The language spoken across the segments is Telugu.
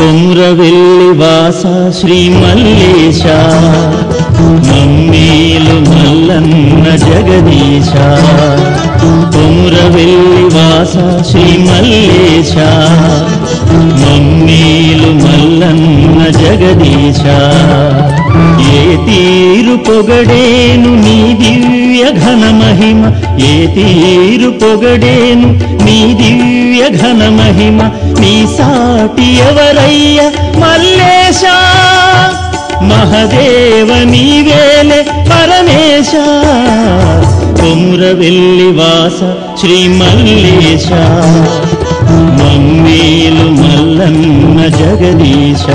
కొమ్రవెల్లి వాస శ్రీ మల్లేశ మమ్మీలు మల్లన్న జగదీశ కొమ్రవెల్లి వాస శ్రీ మల్లేశ మమ్మీలు మల్లన్న జగదీశ ఏ తీరు పొగడేను నీ దివ్య ఘన మహిమ ఏ తీరు పొగడేను నీ దివ్య ఘన మహిమ నీ సాటి ఎవరయ్య మల్లేశ మహదేవ నీవేలే పరమేశ కొమురవెల్లి వాస శ్రీ మల్లేశ మమ్మీలు మల్లన్న జగదీశ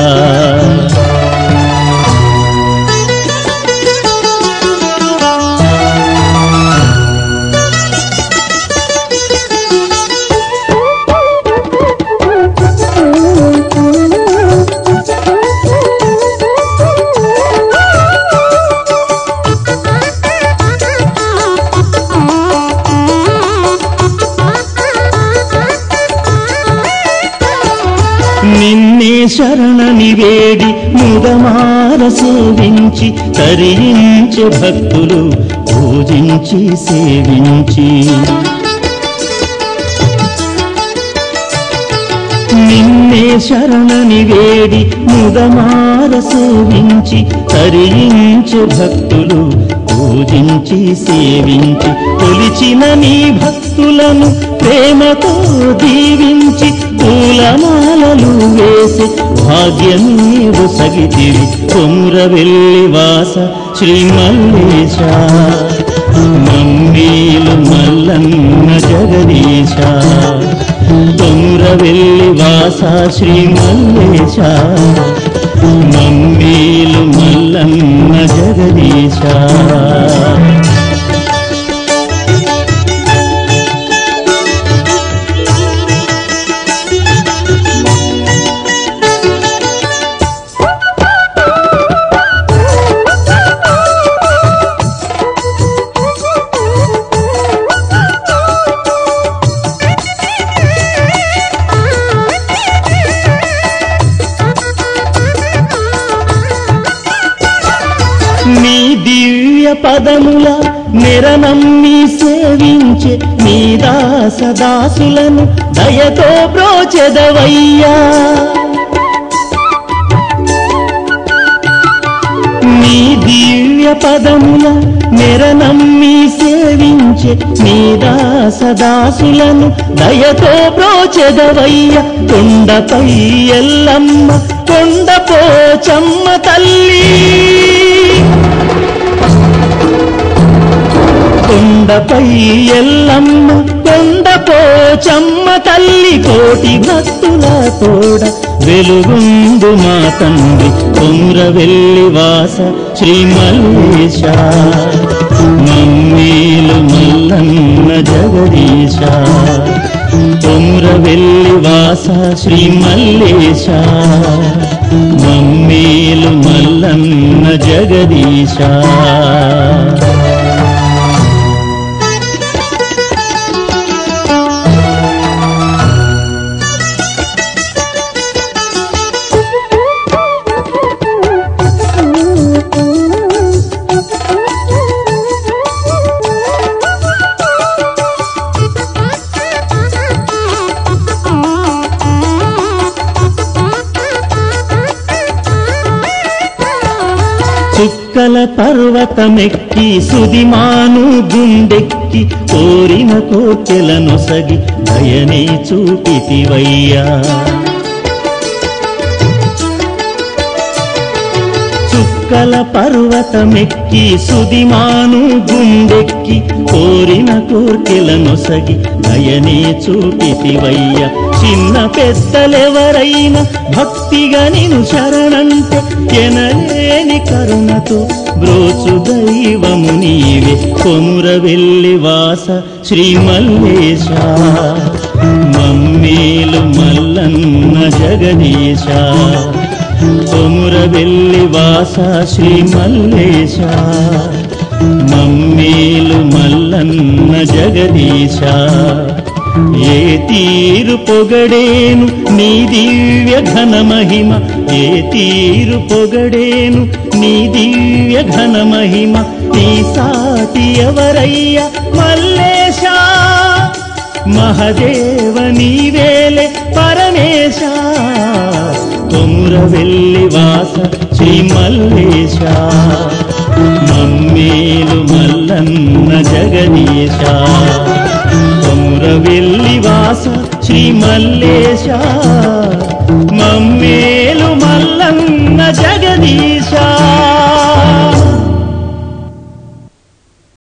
నిన్నే శరణని వేడి ముదమార సేవించి తరించే భక్తులు పూజించి సేవించి నిన్నే శరణని వేడి ముదమార సేవించి తరించే భక్తులు పూజించి సేవించి కొలిచిన నీ భక్తులను ప్రేమతో దీవించి పూలమాలలు వేసి భాగ్యమేవు సగితివి కొమురవెల్లి వాస శ్రీ మల్లేశ మమ్మీలు మల్లన్న జగదీశ కొమురవెల్లి వాస శ్రీ మల్లేశ మమ్మీలు మల్లన్న జగదీశ నీ దివ్య పదముల నిరనమ్మి సేవించే నీ దాస దాసులను దయతో ప్రోచెదవయ్యా నీ దివ్య పదముల నిరనమ్మి సేవించే నీ దాస దాసులను దయతో ప్రోచెదవయ్య కొండపై ఎల్లమ్మ కొండ పోచమ్మ తల్లి కొండపై ఎల్లమ్మ కొండ పోచమ్మ తల్లి కోటి భక్తుల తోడ వెలుగుందు మా తండ్రి కొమ్రవెల్లి వాస శ్రీ మల్లేశ మమ్మీలు మల్లన్న జగదీశ కొమ్రవెల్లి వాస శ్రీ మల్లేశ మమ్మీలు మల్లన్న జగదీశ చుక్కల పర్వతమెక్కి సుదిమాను గుండెక్కి కోరిన కోచెల నొసగి దయనే చూపితివయ్యా చుక్కల పర్వతమెక్కి సుదిమాను గుండెక్కి కోరిన కోర్కెల నొసగి దయనే చూపితివయ్య చిన్న పెద్దలెవరైనా భక్తిగా నేను శరణంటే ఎనలేని కరుణతో బ్రోచు దైవము నీవే కొమురవెల్లి వాస శ్రీ మల్లేశ మమ్మీలు మల్లన్న జగదీశ కొమురవెల్లి వాస శ్రీ మల్లేశ మమ్మీలు మల్లన్న జగదీశ ఏ తీరు పొగడేను నీ దివ్య ఘన మహిమ ఏ తీరు పొగడేను నీ దివ్య ఘన మహిమ నీ సాటి ఎవరయ్య మల్లేశా మహదేవ నీవేలే పరమేశ కొముర వెళ్ళి వాస శ్రీ మల్లేశ మమ్మేలు మల్లన్న జగదీశ కొముర వెళ్ళి వాస శ్రీ మల్లేశ